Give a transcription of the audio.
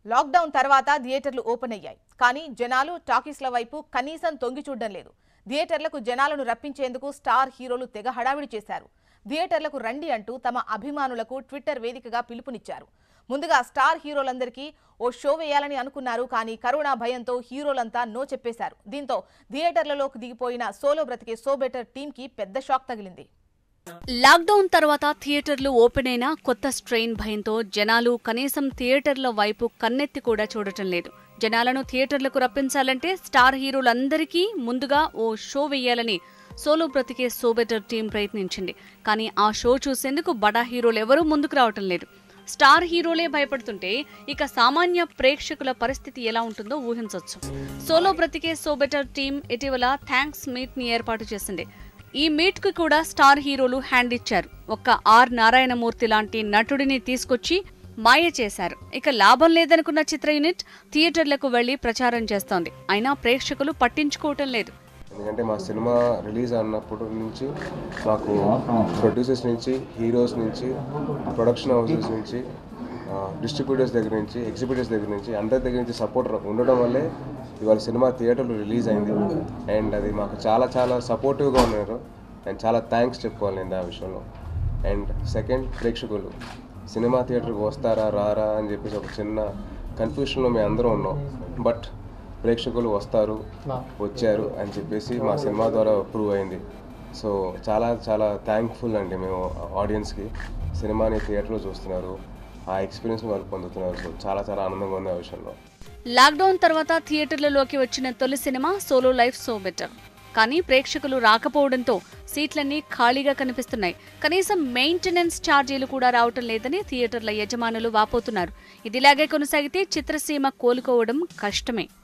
lockdown తర్వాత థియేటర్లు open అయ్యాయి కానీ జనాలు టాకీస్ల వైపు కనీసం తొంగి చూడడం లేదు థియేటర్లకు జనాలను రప్పించేందుకు స్టార్ హీరోలు తెగ హడావిడి చేశారు థియేటర్లకు రండి అంటూ తమ అభిమానులకు ట్విట్టర్ వేదికగా పిలుపునిచ్చారు ముందుగా స్టార్ హీరోలందరికీ ఓ షో వేయాలని అనుకున్నారు కానీ కరోనా భయంతో హీరోలంతా నో చెప్పేశారు దీంతో థియేటర్లలోకి దిగిపోయిన సోలో బ్రతికే సో బెటర్ టీంకి పెద్ద షాక్ తగిలింది లాక్డౌన్ తర్వాత థియేటర్లు ఓపెన్ అయినా కొత్త స్ట్రెయిన్ భయంతో జనాలు కనీసం థియేటర్ల వైపు కన్నెత్తి కూడా చూడటం లేదు జనాలను థియేటర్లకు రప్పించాలంటే స్టార్ హీరోలందరికీ ముందుగా ఓ షో వేయాలని సోలో బ్రతికే సోబెటర్ టీం ప్రయత్నించింది కానీ ఆ షో చూసేందుకు బడా హీరోలు ఎవరూ ముందుకు రావటం లేదు స్టార్ హీరోలే భయపడుతుంటే ఇక సామాన్య ప్రేక్షకుల పరిస్థితి ఎలా ఉంటుందో ఊహించవచ్చు సోలో బ్రతికే సోబెటర్ టీం ఇటీవల థ్యాంక్స్ మీట్ ని ఏర్పాటు చేసింది ఈ మీట్ కు కూడా స్టార్ హీరోలు హ్యాండ్ ఇచ్చారు ఒక్క ఆర్ నారాయణమూర్తి లాంటి నటుడిని తీసుకొచ్చి మాయ చేశారు ఇక లాభం లేదనుకున్న చిత్ర యూనిట్ థియేటర్లకు వెళ్లి ప్రచారం చేస్తోంది అయినా ప్రేక్షకులు పట్టించుకోవటం లేదు ఎందుకంటే మా సినిమా రిలీజ్ అన్నప్పటి నుంచి మాకు ప్రొడ్యూసర్స్ నుంచి హీరోస్ నుంచి ప్రొడక్షన్ హౌసెస్ నుంచి డిస్ట్రిబ్యూటర్స్ దగ్గర నుంచి ఎగ్జిబిటర్స్ దగ్గర నుంచి అందరి దగ్గర నుంచి సపోర్ట్ ఉండడం వల్లే ఇవాళ సినిమా థియేటర్లో రిలీజ్ అయింది అండ్ అది మాకు చాలా చాలా సపోర్టివ్గా ఉన్నారు అండ్ చాలా థ్యాంక్స్ చెప్పుకోవాలి నేను ఆ విషయంలో అండ్ సెకండ్ ప్రేక్షకులు సినిమా థియేటర్కి వస్తారా రారా అని చెప్పేసి ఒక చిన్న కన్ఫ్యూషన్లో మేము అందరం ఉన్నాం బట్ ప్రేక్షకులు వస్తారు వచ్చారు అని చెప్పేసి మా సినిమా ద్వారా ప్రూవ్ అయింది సో చాలా చాలా థ్యాంక్ఫుల్ అండి మేము ఆడియన్స్కి సినిమాని థియేటర్లో చూస్తున్నారు ఆ ఎక్స్పీరియన్స్ వాళ్ళు పొందుతున్నారు సో చాలా చాలా ఆనందంగా ఉంది ఆ విషయంలో లాక్డౌన్ తర్వాత థియేటర్లలోకి వచ్చిన తొలి cinema solo life so better కానీ ప్రేక్షకులు రాకపోవడంతో సీట్లన్నీ ఖాళీగా కనిపిస్తున్నాయి కనీసం మెయింటెనెన్స్ ఛార్జీలు కూడా రావటం లేదని థియేటర్ల యజమానులు వాపోతున్నారు ఇదిలాగే కొనసాగితే చిత్రసీమ కోలుకోవడం కష్టమే